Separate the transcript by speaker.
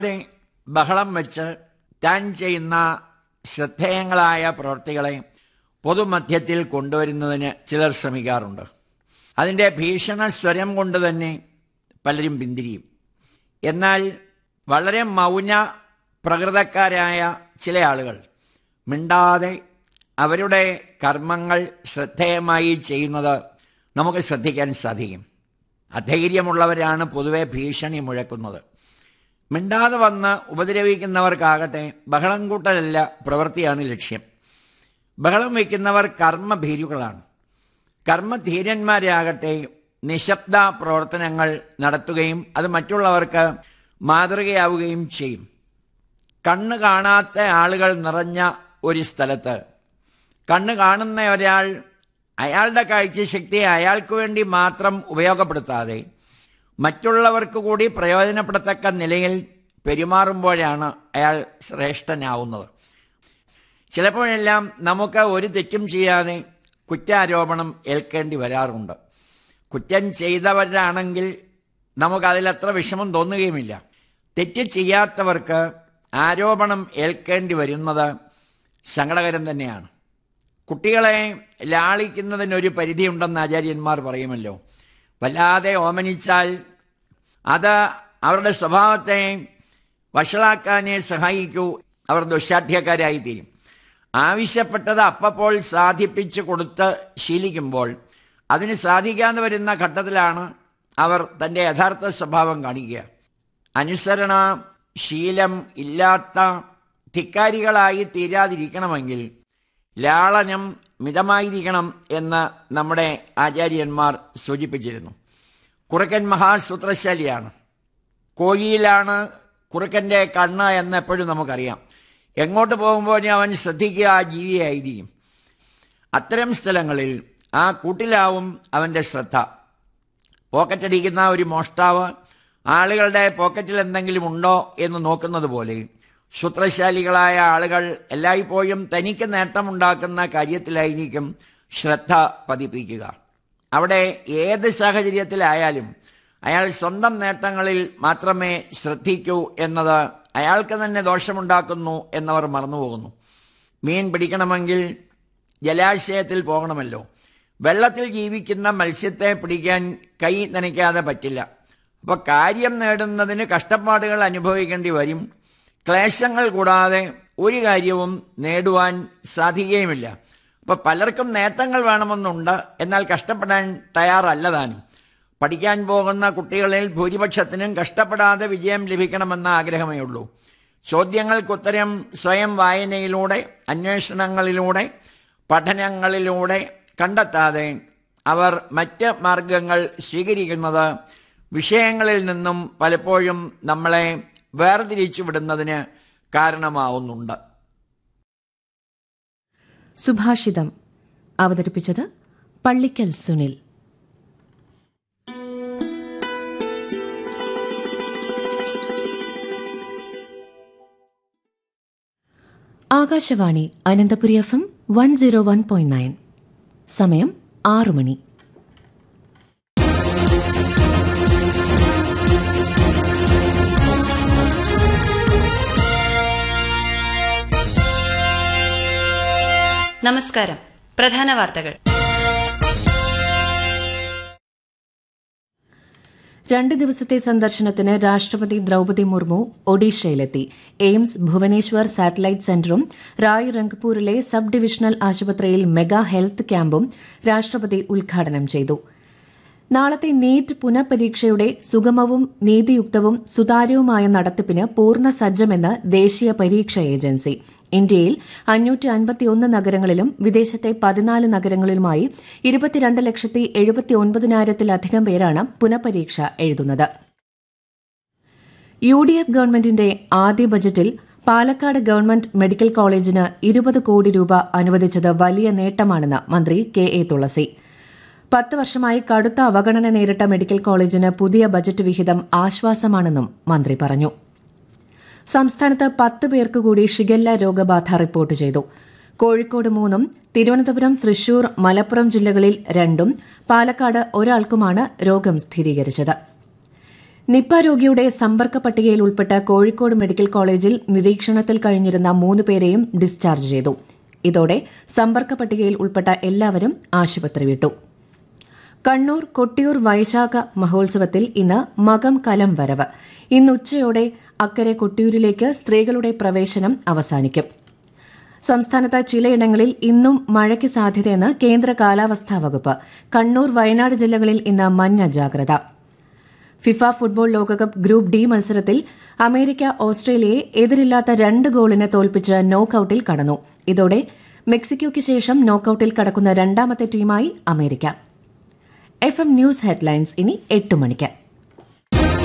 Speaker 1: തെ ബഹളം വെച്ച് താൻ ചെയ്യുന്ന ശ്രദ്ധേയങ്ങളായ പ്രവൃത്തികളെ പൊതുമധ്യത്തിൽ കൊണ്ടുവരുന്നതിന് ചിലർ ശ്രമിക്കാറുണ്ട് അതിൻ്റെ ഭീഷണ സ്വരം കൊണ്ട് തന്നെ പലരും പിന്തിരിയും എന്നാൽ വളരെ മൗന പ്രകൃതക്കാരായ ചില ആളുകൾ മിണ്ടാതെ അവരുടെ കർമ്മങ്ങൾ ശ്രദ്ധേയമായി ചെയ്യുന്നത് നമുക്ക് ശ്രദ്ധിക്കാൻ സാധിക്കും അധൈര്യമുള്ളവരാണ് പൊതുവെ ഭീഷണി മുഴക്കുന്നത് മിണ്ടാതെ വന്ന് ഉപദ്രവിക്കുന്നവർക്കാകട്ടെ ബഹളം കൂട്ടലല്ല പ്രവൃത്തിയാണ് ലക്ഷ്യം ബഹളം വയ്ക്കുന്നവർ കർമ്മഭീരുക്കളാണ് കർമ്മധീരന്മാരാകട്ടെ നിശബ്ദ പ്രവർത്തനങ്ങൾ നടത്തുകയും അത് മറ്റുള്ളവർക്ക് മാതൃകയാവുകയും ചെയ്യും കണ്ണ് കാണാത്ത ആളുകൾ നിറഞ്ഞ ഒരു സ്ഥലത്ത് കണ്ണ് കാണുന്ന ഒരാൾ അയാളുടെ കാഴ്ചശക്തിയെ അയാൾക്ക് വേണ്ടി മാത്രം ഉപയോഗപ്പെടുത്താതെ മറ്റുള്ളവർക്ക് കൂടി പ്രയോജനപ്പെടത്തക്ക നിലയിൽ പെരുമാറുമ്പോഴാണ് അയാൾ ശ്രേഷ്ഠനാവുന്നത് ചിലപ്പോഴെല്ലാം നമുക്ക് ഒരു തെറ്റും ചെയ്യാതെ കുറ്റാരോപണം ഏൽക്കേണ്ടി വരാറുണ്ട് കുറ്റം ചെയ്തവരാണെങ്കിൽ നമുക്കതിലത്ര വിഷമം തോന്നുകയുമില്ല തെറ്റ് ചെയ്യാത്തവർക്ക് ആരോപണം ഏൽക്കേണ്ടി വരുന്നത് സങ്കടകരം തന്നെയാണ് കുട്ടികളെ ലാളിക്കുന്നതിനൊരു പരിധിയുണ്ടെന്ന് ആചാര്യന്മാർ പറയുമല്ലോ വല്ലാതെ ഓമനിച്ചാൽ അത് അവരുടെ സ്വഭാവത്തെ വഷളാക്കാനേ സഹായിക്കൂ അവർ ദുശാഠ്യക്കാരായി തീരും ആവശ്യപ്പെട്ടത് അപ്പപ്പോൾ സാധിപ്പിച്ചു കൊടുത്ത് ശീലിക്കുമ്പോൾ അതിന് സാധിക്കാതെ വരുന്ന ഘട്ടത്തിലാണ് അവർ തൻ്റെ യഥാർത്ഥ സ്വഭാവം കാണിക്കുക അനുസരണ ശീലം ഇല്ലാത്ത ധിക്കാരികളായി തീരാതിരിക്കണമെങ്കിൽ ലാളനം മിതമായിരിക്കണം എന്ന് നമ്മുടെ ആചാര്യന്മാർ സൂചിപ്പിച്ചിരുന്നു കുറുക്കൻ മഹാസൂത്രശാലിയാണ് കോഴിയിലാണ് കുറുക്കൻ്റെ കണ്ണ് എന്ന് എപ്പോഴും നമുക്കറിയാം എങ്ങോട്ട് പോകുമ്പോൾ അവൻ ശ്രദ്ധിക്കുക ആ ജീവിയായിരിക്കും അത്തരം സ്ഥലങ്ങളിൽ ആ കൂട്ടിലാവും അവൻ്റെ ശ്രദ്ധ പോക്കറ്റടിക്കുന്ന ഒരു മോഷ്ടാവ് ആളുകളുടെ പോക്കറ്റിൽ എന്തെങ്കിലും ഉണ്ടോ എന്ന് നോക്കുന്നത് പോലെ സൂത്രശാലികളായ ആളുകൾ എല്ലായ്പ്പോഴും തനിക്ക് നേട്ടമുണ്ടാക്കുന്ന കാര്യത്തിലായിരിക്കും ശ്രദ്ധ പതിപ്പിക്കുക അവിടെ ഏത് സാഹചര്യത്തിലായാലും അയാൾ സ്വന്തം നേട്ടങ്ങളിൽ മാത്രമേ ശ്രദ്ധിക്കൂ എന്നത് അയാൾക്ക് തന്നെ ദോഷമുണ്ടാക്കുന്നു എന്നവർ മറന്നുപോകുന്നു മീൻ പിടിക്കണമെങ്കിൽ ജലാശയത്തിൽ പോകണമല്ലോ വെള്ളത്തിൽ ജീവിക്കുന്ന മത്സ്യത്തെ പിടിക്കാൻ കൈ നനയ്ക്കാതെ പറ്റില്ല അപ്പോൾ കാര്യം നേടുന്നതിന് കഷ്ടപ്പാടുകൾ അനുഭവിക്കേണ്ടി വരും ക്ലേശങ്ങൾ കൂടാതെ ഒരു കാര്യവും നേടുവാൻ സാധിക്കുകയുമില്ല അപ്പോൾ പലർക്കും നേട്ടങ്ങൾ വേണമെന്നുണ്ട് എന്നാൽ കഷ്ടപ്പെടാൻ തയ്യാറല്ല താനും പഠിക്കാൻ പോകുന്ന കുട്ടികളിൽ ഭൂരിപക്ഷത്തിനും കഷ്ടപ്പെടാതെ വിജയം ലഭിക്കണമെന്ന ആഗ്രഹമേ ഉള്ളൂ ചോദ്യങ്ങൾക്കുത്തരം സ്വയം വായനയിലൂടെ അന്വേഷണങ്ങളിലൂടെ പഠനങ്ങളിലൂടെ കണ്ടെത്താതെ അവർ മറ്റ് മാർഗങ്ങൾ സ്വീകരിക്കുന്നത് വിഷയങ്ങളിൽ നിന്നും പലപ്പോഴും നമ്മളെ വേർതിരിച്ചു വിടുന്നതിന് കാരണമാവുന്നുണ്ട്
Speaker 2: സുഭാഷിതം അവതരിപ്പിച്ചത് Pallikkal Sunil Akashvani Ananthapuri F M one zero one point nine സമയം ആറു മണി
Speaker 3: നമസ്കാരം പ്രധാന വാർത്തകൾ
Speaker 2: രണ്ട് ദിവസത്തെ സന്ദർശനത്തിന് രാഷ്ട്രപതി ദ്രൌപതി മുർമു ഒഡീഷയിലെത്തി എയിംസ് ഭുവനേശ്വർ സാറ്റലൈറ്റ് സെന്ററും റായ് രംഗ്പൂരിലെ സബ് ഡിവിഷണൽ ആശുപത്രിയിൽ മെഗാ ഹെൽത്ത് ക്യാമ്പും രാഷ്ട്രപതി ഉദ്ഘാടനം ചെയ്തു നാളത്തെ നീറ്റ് പുനഃപരീക്ഷയുടെ സുഗമവും നീതിയുക്തവും സുതാര്യവുമായ നടത്തിപ്പിന് പൂർണ്ണ സജ്ജമെന്ന് ദേശീയ പരീക്ഷാ ഏജൻസി ഇന്ത്യയിൽ അഞ്ഞൂറ്റി അൻപത്തിയൊന്ന് നഗരങ്ങളിലും വിദേശത്തെ പതിനാല് നഗരങ്ങളിലുമായി ഇരുപത്തിരണ്ട് ലക്ഷത്തി എഴുപത്തി ഒൻപതിനായിരത്തിലധികം പേരാണ് പുനഃപരീക്ഷ എഴുതുന്നത് യു ഡി എഫ് ഗവൺമെന്റിന്റെ ആദ്യ ബജറ്റിൽ പാലക്കാട് ഗവൺമെന്റ് മെഡിക്കൽ കോളേജിന് ഇരുപത് കോടി രൂപ അനുവദിച്ചത് വലിയ നേട്ടമാണെന്ന് മന്ത്രി കെ എ തുളസി പത്ത് വർഷമായി കടുത്ത അവഗണന നേരിട്ട മെഡിക്കൽ കോളേജിന് പുതിയ ബജറ്റ് വിഹിതം ആശ്വാസമാണെന്നും മന്ത്രി പറഞ്ഞു സംസ്ഥാനത്ത് പത്ത് പേർക്ക് കൂടി ഷിഗല്ല രോഗബാധ റിപ്പോർട്ട് ചെയ്തു കോഴിക്കോട് മൂന്നും തിരുവനന്തപുരം തൃശൂർ മലപ്പുറം ജില്ലകളിൽ രണ്ടും പാലക്കാട് ഒരാൾക്കുമാണ് രോഗം സ്ഥിരീകരിച്ചത് നിപ്പ രോഗിയുടെ സമ്പർക്ക പട്ടികയിൽ ഉൾപ്പെട്ട കോഴിക്കോട് മെഡിക്കൽ കോളേജിൽ നിരീക്ഷണത്തിൽ കഴിഞ്ഞിരുന്ന മൂന്ന് പേരെയും ഡിസ്ചാർജ് ചെയ്തു ഇതോടെ സമ്പർക്ക പട്ടികയിൽ ഉൾപ്പെട്ട എല്ലാവരും ആശുപത്രി വിട്ടു കണ്ണൂർ കൊട്ടിയൂർ വൈശാഖ മഹോത്സവത്തിൽ ഇന്ന് മകം കലം വരവ് ഇന്ന് ഉച്ചയോടെ അക്കരെ കൊട്ടിയൂരിലേക്ക് സ്ത്രീകളുടെ പ്രവേശനം അവസാനിക്കും സംസ്ഥാനത്ത് ചിലയിടങ്ങളിൽ ഇന്നും മഴയ്ക്ക് സാധ്യതയെന്ന് കേന്ദ്ര കാലാവസ്ഥാ വകുപ്പ് കണ്ണൂർ വയനാട് ജില്ലകളിൽ ഇന്ന് മഞ്ഞ ജാഗ്രത ഫിഫ ഫുട്ബോൾ ലോകകപ്പ് ഗ്രൂപ്പ് ഡി മത്സരത്തിൽ അമേരിക്ക ഓസ്ട്രേലിയയെ എതിരില്ലാത്ത രണ്ട് ഗോളിന് തോൽപ്പിച്ച് നോക്കൌട്ടിൽ കടന്നു ഇതോടെ മെക്സിക്കോയ്ക്ക് ശേഷം നോക്കൌട്ടിൽ കടക്കുന്ന രണ്ടാമത്തെ ടീമായി America F M news headlines ഇനി എട്ട് മണിക്ക്